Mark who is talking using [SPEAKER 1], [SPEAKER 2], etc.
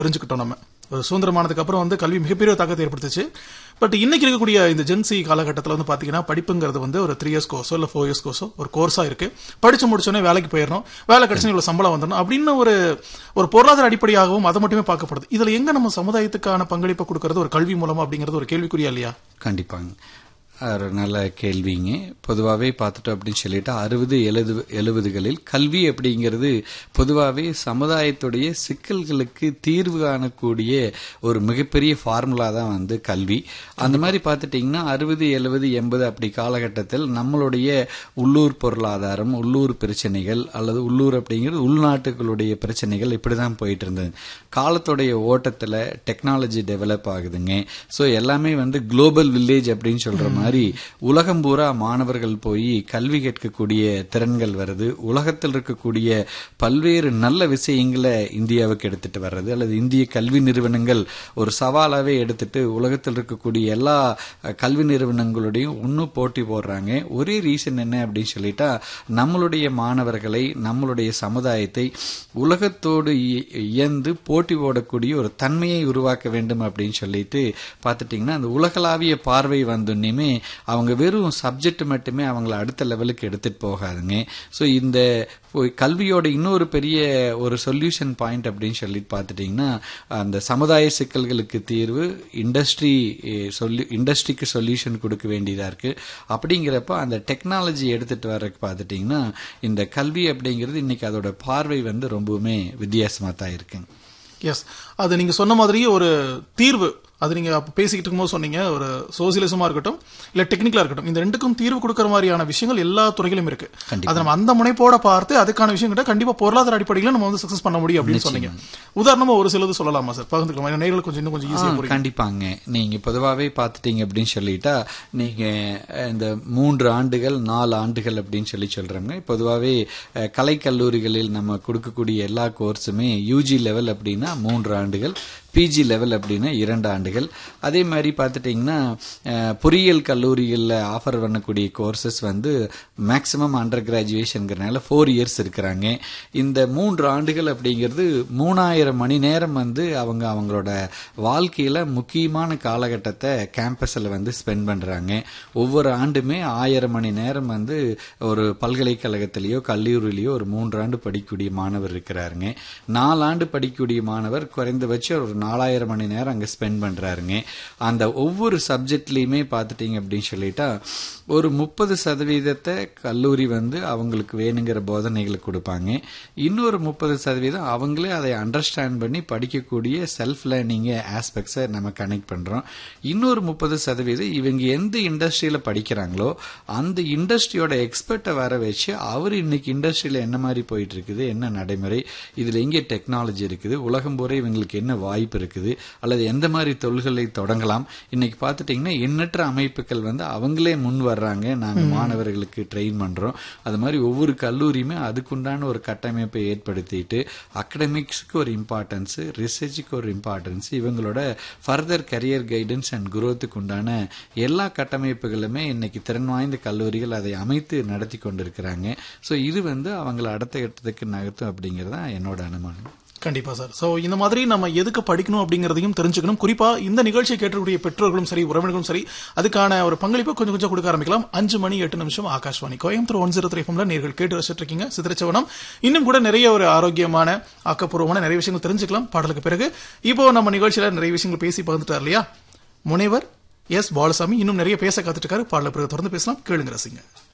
[SPEAKER 1] தெரிஞ்சுக்கிட்டோம் நம்ம ஒரு சுதந்திரமானதுக்கு அப்புறம் வந்து கல்வி மிகப்பெரிய ஒரு தாக்கத்தை ஏற்படுத்துச்சு பட் இன்னைக்கு இருக்கக்கூடிய இந்த ஜென்சி காலகட்டத்தில் வந்து பாத்தீங்கன்னா படிப்புங்கிறது வந்து ஒரு த்ரீ இயர்ஸ் கோர்ஸோ இல்ல ஃபோர் இயர்ஸ் கோர்ஸோ ஒரு கோர்ஸா இருக்கு படிச்சு முடிச்சோடனே வேலைக்கு போயிடணும் வேலை கிடைச்சு இவ்வளவு சம்பளம் வந்துடணும் அப்படின்னு ஒரு ஒரு பொருளாதார அடிப்படையாகவும் அதை மட்டுமே பார்க்கப்படுது இதுல எங்க நம்ம சமுதாயத்துக்கான பங்களிப்பை கொடுக்கறது ஒரு கல்வி மூலமா அப்படிங்கிறது ஒரு கேள்விக்குறியா இல்லையா
[SPEAKER 2] கண்டிப்பாங்க ஒரு நல்ல கேள்விங்க பொதுவாகவே பார்த்துட்டோம் அப்படின்னு சொல்லிட்டு அறுபது எழுது எழுபதுகளில் கல்வி அப்படிங்கிறது பொதுவாகவே சமுதாயத்துடைய சிக்கல்களுக்கு தீர்வு காணக்கூடிய ஒரு மிகப்பெரிய ஃபார்முலா தான் வந்து கல்வி அந்த மாதிரி பார்த்துட்டிங்கன்னா அறுபது எழுபது எண்பது அப்படி காலகட்டத்தில் நம்மளுடைய உள்ளூர் பொருளாதாரம் உள்ளூர் பிரச்சனைகள் அல்லது உள்ளூர் அப்படிங்கிறது உள்நாட்டுகளுடைய பிரச்சனைகள் இப்படி தான் போயிட்டு இருந்தது காலத்துடைய ஓட்டத்தில் டெக்னாலஜி டெவலப் ஆகுதுங்க ஸோ எல்லாமே வந்து குளோபல் வில்லேஜ் அப்படின்னு சொல்ற மாதிரி உலகம் பூரா மாணவர்கள் போய் கல்வி கேட்கக்கூடிய திறன்கள் வருது உலகத்தில் இருக்கக்கூடிய பல்வேறு நல்ல விஷயங்களை இந்தியாவுக்கு எடுத்துட்டு வர்றது அல்லது இந்திய கல்வி நிறுவனங்கள் ஒரு சவாலாவே எடுத்துட்டு உலகத்தில் இருக்கக்கூடிய எல்லா அஹ், கல்வி நிறுவனங்களோடையும் இன்னும் போட்டி போடுறாங்க ஒரே ரீசன் என்ன அப்படின்னு சொல்லிட்டா நம்மளுடைய மாணவர்களை நம்மளுடைய சமுதாயத்தை உலகத்தோடு இ- இயந்து போட்டி போடக்கூடிய ஒரு தன்மையை உருவாக்க வேண்டும் அப்படின்னு சொல்லிட்டு பார்த்துட்டிங்கன்னா அந்த உலகளாவிய பார்வை வந்தோன்னையுமே அவங்க வெறும் சப்ஜெக்ட் மட்டுமே அவங்கள அடுத்த லெவலுக்கு எடுத்துட்டு போகாதுங்க ஸோ இந்த ஒ- கல்வியோட இன்னொரு பெரிய ஒரு சொல்யூஷன் பாயிண்ட் அப்படின்னு சொல்லிட்டு பார்த்துட்டிங்கன்னா அந்த சமுதாய சிக்கல்களுக்கு தீர்வு இண்டஸ்ட்ரி சொல்லி இண்டஸ்ட்ரிக்கு சொல்யூஷன் கொடுக்க வேண்டியதா இருக்கு அப்படிங்கிறப்ப அந்த டெக்னாலஜி எடுத்துட்டு வரக்கு பார்த்துட்டிங்கன்னா இந்த கல்வி அப்படிங்கிறது இன்னைக்கு அதோட பார்வை வந்து ரொம்பவுமே வித்தியாசமா தான் இருக்குங்க
[SPEAKER 1] எஸ் அது நீங்க சொன்ன மாதிரியே ஒரு தீர்வு அது நீங்க அப்ப பேசிக்கிட்டு இருக்கும்போது சொன்னீங்க ஒரு சோசியலிசமா இருக்கட்டும் இல்ல டெக்னிக்கலா இருக்கட்டும் இந்த ரெண்டுக்கும் தீர்வு கொடுக்கற மாதிரியான விஷயங்கள் எல்லா துறையிலும் இருக்கு
[SPEAKER 2] கண்டிப்பா.
[SPEAKER 1] அதை நம்ம அந்த முனைப்போட பார்த்து அதுக்கான விஷயம் கிட்ட கண்டிப்பா பொருளாதார அடிப்படையில நம்ம வந்து சக்சஸ் பண்ண முடியும் அப்படின்னு சொன்னீங்க உதாரணமா ஒரு சிலது சொல்லலாமா சார் பகிர்ந்துக்கலாம் நேர்களுக்கு கொஞ்சம் இன்னும் கொஞ்சம் ஈஸியா
[SPEAKER 2] ஆ,
[SPEAKER 1] புரியும்
[SPEAKER 2] கண்டிப்பாங்க நீங்க பொதுவாகவே பார்த்துட்டீங்க அப்படின்னு சொல்லிட்டா நீங்க அஹ், இந்த மூன்று ஆண்டுகள் நாலு ஆண்டுகள் அப்படின்னு சொல்லி சொல்றோங்க பொதுவாகவே அஹ், கலைக்கல்லூரிகளில் நம்ம கொடுக்கக்கூடிய எல்லா கோர்ஸுமே யூஜி லெவல் அப்படின்னா மூன்று ஆண்டுகள் பிஜி லெவல் அப்படின்னா இரண்டு ஆண்டுகள் அதே மாதிரி பார்த்துட்டிங்கன்னா அஹ், பொறியியல் கல்லூரிகளில் ஆஃபர் பண்ணக்கூடிய கோர்சஸ் வந்து மேக்ஸிமம் அண்டர் கிராஜுவேஷனுங்கிறனால ஃபோர் இயர்ஸ் இருக்கிறாங்க இந்த மூன்று ஆண்டுகள் அப்படிங்கிறது மூணாயிரம் மணி நேரம் வந்து அவங்க அவங்களோட வாழ்க்கையில முக்கியமான காலகட்டத்தை கேம்பஸில் வந்து ஸ்பெண்ட் பண்றாங்க ஒவ்வொரு ஆண்டுமே ஆயிரம் மணி நேரம் வந்து ஒரு பல்கலைக்கழகத்திலேயோ கல்லூரியிலேயோ ஒரு மூன்று ஆண்டு படிக்கக்கூடிய மாணவர் இருக்கிறாருங்க நாலாண்டு படிக்கக்கூடிய மாணவர் குறைந்தபட்சம் ஒரு நாலாயிரம் மணி நேரம் அங்க ஸ்பெண்ட் பண்றாருங்க அந்த ஒவ்வொரு சப்ஜெக்ட்லயுமே பார்த்துட்டீங்க அப்படின்னு சொல்லிட்டா ஒரு முப்பது சதவீதத்தை கல்லூரி வந்து அவங்களுக்கு வேணுங்கிற போதனைகளை கொடுப்பாங்க இன்னொரு முப்பது சதவீதம் அவங்களே அதை அண்டர்ஸ்டாண்ட் பண்ணி படிக்கக்கூடிய செல்ஃப் லேர்னிங் ஆஸ்பெக்ட்ஸை நம்ம கனெக்ட் பண்றோம் இன்னொரு முப்பது சதவீதம் இவங்க எந்த இண்டஸ்ட்ரியில படிக்கிறாங்களோ அந்த இண்டஸ்ட்ரியோட எக்ஸ்பர்ட்டை வர வச்சு அவர் இன்னைக்கு இண்டஸ்ட்ரியில என்ன மாதிரி போயிட்டு இருக்குது என்ன நடைமுறை இதுல எங்கே டெக்னாலஜி இருக்குது உலகம் பூரா இவங்களுக்கு என்ன வாய்ப்பு இருக்குது அல்லது எந்த மாதிரி தொழில்களை தொடங்கலாம் இன்னைக்கு பார்த்துட்டீங்கன்னா எண்ணற்ற அமைப்புகள் வந்து அவங்களே முன் வர்றாங்க நாங்க மாணவர்களுக்கு ட்ரெயின் பண்றோம் அது மாதிரி ஒவ்வொரு கல்லூரியுமே அதுக்குண்டான ஒரு கட்டமைப்பை ஏற்படுத்திட்டு அகடமிக்ஸ்க்கு ஒரு இம்பார்ட்டன்ஸ் ரிசர்ச்சுக்கு ஒரு இம்பார்ட்டன்ஸ் இவங்களோட ஃபர்தர் கரியர் கைடன்ஸ் அண்ட் குரோத்துக்கு உண்டான எல்லா கட்டமைப்புகளுமே இன்னைக்கு திறன் வாய்ந்த கல்லூரிகள் அதை அமைத்து நடத்தி கொண்டிருக்கிறாங்க ஸோ இது வந்து அவங்கள அடுத்த கட்டத்துக்கு நகர்த்தும் அப்படிங்கிறது தான் என்னோட அனுமானம்
[SPEAKER 1] கண்டிப்பா சார் சோ இந்த மாதிரி நம்ம எதுக்கு படிக்கணும் அப்படிங்கறதையும் தெரிஞ்சுக்கணும் குறிப்பா இந்த நிகழ்ச்சியை கேட்டக்கூடிய பெற்றோர்களும் சரி உறவினர்களும் சரி அதுக்கான ஒரு பங்களிப்பை கொஞ்சம் கொஞ்சம் கொடுக்க ஆரம்பிக்கலாம் அஞ்சு மணி எட்டு நிமிஷம் Akashvani Coimbatore one zero three நேர்கள் கேட்டு ரசிச்சிட்டு இருக்கீங்க சித்திரச்சவனம் இன்னும் கூட நிறைய ஒரு ஆரோக்கியமான ஆக்கப்பூர்வமான நிறைய விஷயங்கள் தெரிஞ்சுக்கலாம் பாடலுக்கு பிறகு இப்போ நம்ம நிகழ்ச்சியில நிறைய விஷயங்கள் பேசி பகிர்ந்துட்டார் இல்லையா முனைவர் எஸ் பாலசாமி இன்னும் நிறைய பேச காத்துட்டு இருக்காரு பாடல பிறகு தொடர்ந்து பேசலாம் கேளுங்க ரசிங்க